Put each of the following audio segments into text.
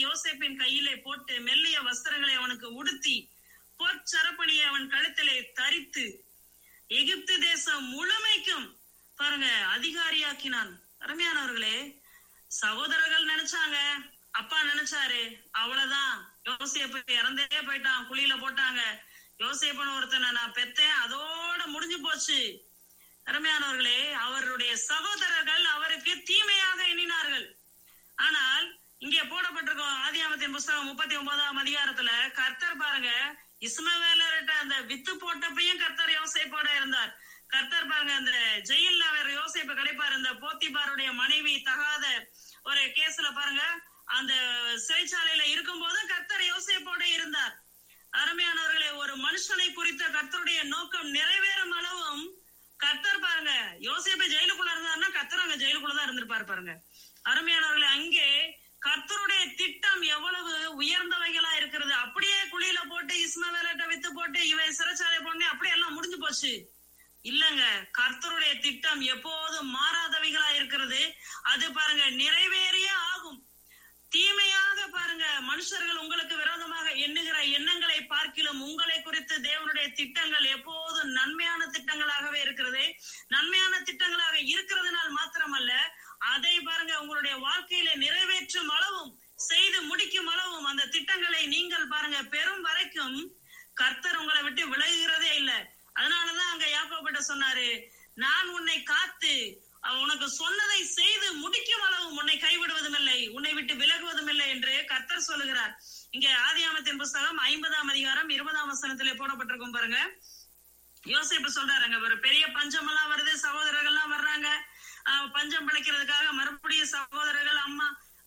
யோசேப்பின் கையிலே போட்டு மெல்லிய வஸ்திரங்களை அவனுக்கு உடுத்தி பொற்சரப்பணியை அவன் கழுத்திலே தரித்து எகிப்து தேசம் முழுமைக்கும் பாருங்க அதிகாரியாக்கினான் அருமையானவர்களே சகோதரர்கள் நினைச்சாங்க அப்பா நினைச்சாரு அவ்வளவுதான் யோசேப்பு இறந்தே போயிட்டான் குழியில போட்டாங்க யோசேப்பன் ஒருத்தனை நான் பெத்தேன் அதோட முடிஞ்சு போச்சு அருமையானவர்களே அவருடைய சகோதரர்கள் அவருக்கு தீமையாக எண்ணினார்கள் ஆனால் இங்கே போடப்பட்டிருக்கும் ஆதியாமத்தின் புஸ்தகம் முப்பத்தி ஒன்பதாம் அதிகாரத்துல கர்த்தர் பாருங்க இஸ்மவேலர்கிட்ட அந்த வித்து போட்டப்பையும் கர்த்தர் யோசேப்போட இருந்தார் கர்த்தர் பாருங்க அந்த ஜெயில்ல அவர் யோசேப்பு கிடைப்பாரு இந்த போத்திபாருடைய மனைவி தகாத ஒரு கேஸ்ல பாருங்க அந்த சிறைச்சாலையில இருக்கும் போதும் கர்த்தர் யோசேப்போட இருந்தார் அருமையானவர்களே ஒரு மனுஷனை குறித்த கர்த்தருடைய நோக்கம் நிறைவேறும் அளவும் கர்த்தர் பாருங்க யோசேப்பு ஜெயிலுக்குள்ள இருந்தாருன்னா கர்த்தர் அங்க ஜெயிலுக்குள்ள தான் இருந்திருப்பாரு பாருங்க அருமையானவர்களே அங்கே கர்த்தருடைய திட்டம் எவ்வளவு உயர்ந்தவைகளா இருக்கிறது அப்படியே குழியில போட்டு இஸ்மவேலட்ட வித்து போட்டு இவன் சிறைச்சாலை போனே அப்படியே எல்லாம் முடிஞ்சு போச்சு இல்லங்க கர்த்தருடைய திட்டம் எப்போதும் மாறாதவைகளா இருக்கிறது அது பாருங்க நிறைவேறியே ஆகும் தீமையாக பாருங்க மனுஷர்கள் உங்களுக்கு விரோதமாக எண்ணுகிற எண்ணங்களை பார்க்கிலும் உங்களை குறித்து தேவனுடைய திட்டங்கள் எப்போதும் நன்மையான திட்டங்களாகவே இருக்கிறது நன்மையான திட்டங்களாக இருக்கிறதுனால் மாத்திரமல்ல அதை பாருங்க உங்களுடைய வாழ்க்கையில நிறைவேற்றும் அளவும் செய்து முடிக்கும் அளவும் அந்த திட்டங்களை நீங்கள் பாருங்க பெரும் வரைக்கும் கர்த்தர் உங்களை விட்டு விலகுகிறதே இல்லை அதனாலதான் அங்க யாக்கோபிட்ட சொன்னாரு நான் உன்னை காத்து உனக்கு சொன்னதை செய்து முடிக்கும் அளவு உன்னை கைவிடுவதும் இல்லை உன்னை விட்டு விலகுவதும் இல்லை என்று கர்த்தர் சொல்லுகிறார் இங்க ஆதியாமத்தின் புஸ்தகம் ஐம்பதாம் அதிகாரம் இருபதாம் வசனத்திலே போடப்பட்டிருக்கும் பாருங்க யோசிப்பு சொல்றாரு அங்க ஒரு பெரிய பஞ்சம் எல்லாம் வருது சகோதரர்கள் எல்லாம் வர்றாங்க பஞ்சம் பிழைக்கிறதுக்காக மறுபடியும் சகோதரர்கள் அம்மா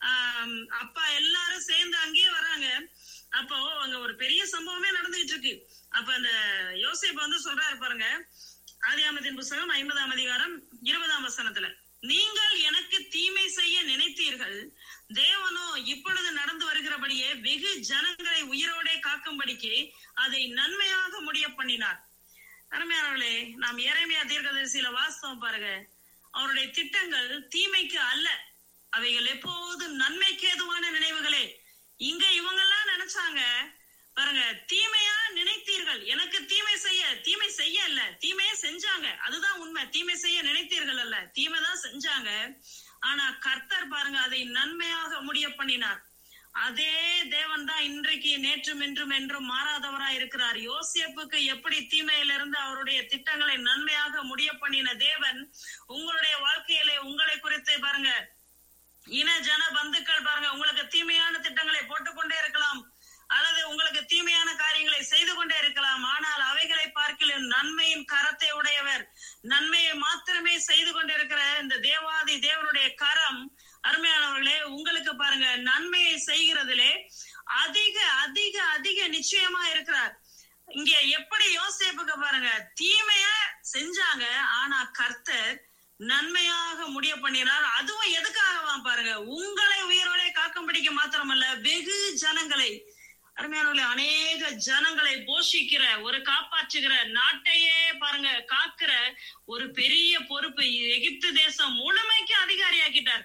அப்பா எல்லாரும் சேர்ந்து அங்கேயே வர்றாங்க அப்போ அங்க ஒரு பெரிய சம்பவமே நடந்துகிட்டு இருக்கு அப்ப அந்த யோசிப்பு வந்து சொல்றாரு பாருங்க ஆதியாமத்தின் புஸ்தகம் ஐம்பதாம் அதிகாரம் இருபதாம் வசனத்துல நீங்கள் எனக்கு தீமை செய்ய நினைத்தீர்கள் தேவனோ இப்பொழுது நடந்து வருகிறபடியே வெகு ஜனங்களை உயிரோட காக்கும்படிக்கு அதை நன்மையாக முடிய பண்ணினார் அருமையானவர்களே நாம் இறைமையா தீர்க்கதரிசியில வாஸ்தவம் பாருங்க அவருடைய திட்டங்கள் தீமைக்கு அல்ல அவைகள் எப்போதும் நன்மைக்கு ஏதுவான நினைவுகளே இங்க இவங்க எல்லாம் நினைச்சாங்க பாருங்க தீமையா நினைத்தீர்கள் எனக்கு தீமை செய்ய தீமை செய்ய அல்ல தீமையே செஞ்சாங்க அதுதான் உண்மை தீமை செய்ய நினைத்தீர்கள் அல்ல தீமை தான் செஞ்சாங்க ஆனா கர்த்தர் பாருங்க அதை நன்மையாக முடிய பண்ணினார் அதே தேவன் தான் இன்றைக்கு நேற்றும் இன்றும் என்றும் மாறாதவரா இருக்கிறார் யோசியப்புக்கு எப்படி தீமையிலிருந்து அவருடைய திட்டங்களை நன்மையாக முடிய பண்ணின தேவன் உங்களுடைய வாழ்க்கையிலே உங்களை குறித்து பாருங்க இன ஜன பந்துக்கள் பாருங்க உங்களுக்கு தீமையான திட்டங்களை போட்டுக்கொண்டே இருக்கலாம் அல்லது உங்களுக்கு தீமையான காரியங்களை செய்து கொண்டே இருக்கலாம் ஆனால் அவைகளை பார்க்கலும் நன்மையின் கரத்தை உடையவர் நன்மையை மாத்திரமே செய்து கொண்டிருக்கிற இந்த தேவாதி தேவனுடைய கரம் அருமையானவர்களே உங்களுக்கு பாருங்க நன்மையை செய்கிறதிலே அதிக அதிக அதிக நிச்சயமா இருக்கிறார் இங்க எப்படி யோசிப்புக்கு பாருங்க தீமைய செஞ்சாங்க ஆனா கர்த்தர் நன்மையாக முடிய பண்ணினார் அதுவும் எதுக்காகவா பாருங்க உங்களை உயிரோட காக்கும்படிக்கு மாத்திரமல்ல வெகு ஜனங்களை அருமையானவர்களே அநேக ஜனங்களை போஷிக்கிற ஒரு காப்பாற்றுகிற நாட்டையே பாருங்க காக்கிற ஒரு பெரிய பொறுப்பு எகிப்து தேசம் முழுமைக்கு அதிகாரியாக்கிட்டார்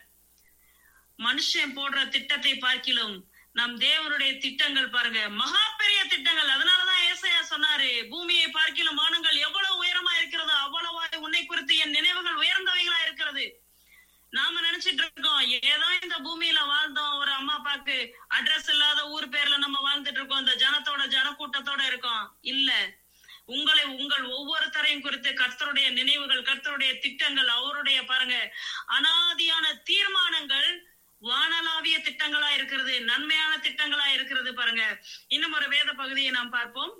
மனுஷன் போடுற திட்டத்தை பார்க்கிலும் நம் தேவனுடைய திட்டங்கள் பாருங்க மகா பெரிய திட்டங்கள் அதனாலதான் ஏசையா சொன்னாரு பூமியை பார்க்கிலும் வானங்கள் எவ்வளவு உயரமா இருக்கிறதோ அவ்வளவு உன்னை குறித்து என் நினைவுகள் உயர்ந்தவைகளா இருக்கிறது நாம நினைச்சிட்டு இருக்கோம் ஏதோ இந்த பூமியில வாழ்ந்தோம் ஒரு அம்மா அப்பாக்கு அட்ரஸ் இல்லாத ஊர் பேர்ல நம்ம வாழ்ந்துட்டு இருக்கோம் இந்த ஜனத்தோட ஜனக்கூட்டத்தோட இருக்கோம் இல்ல உங்களை உங்கள் ஒவ்வொருத்தரையும் குறித்து கர்த்தருடைய நினைவுகள் கர்த்தருடைய திட்டங்கள் அவருடைய பாருங்க அனாதியான தீர்மானங்கள் வானலாவிய திட்டங்களா இருக்கிறது நன்மையான திட்டங்களா இருக்கிறது பாருங்க இன்னும் ஒரு வேத பகுதியை நாம் பார்ப்போம்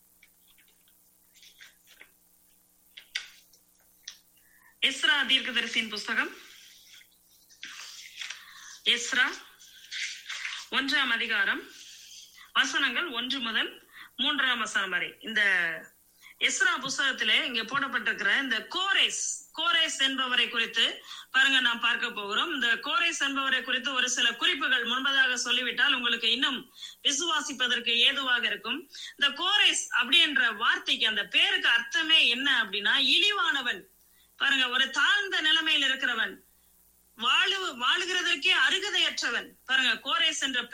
எஸ்ரா தீர்க்கதரிசியின் புஸ்தகம் எஸ்ரா ஒன்றாம் அதிகாரம் வசனங்கள் ஒன்று முதல் மூன்றாம் வசனம் வரை இந்த எஸ்ரா புஸ்தகத்திலே இங்க போடப்பட்டிருக்கிற இந்த கோரேஸ் கோரேஸ் என்பவரை குறித்து பாருங்க நாம் பார்க்க போகிறோம் இந்த கோரேஸ் என்பவரை குறித்து ஒரு சில குறிப்புகள் முன்பதாக சொல்லிவிட்டால் உங்களுக்கு இன்னும் விசுவாசிப்பதற்கு ஏதுவாக இருக்கும் இந்த கோரேஸ் அப்படின்ற வார்த்தைக்கு அந்த பேருக்கு அர்த்தமே என்ன அப்படின்னா இழிவானவன் பாருங்க ஒரு தாழ்ந்த நிலைமையில் இருக்கிறவன் வாழு வாழுகிறதற்கே அருகதையற்றவன் பாருங்க கோரேஸ் என்ற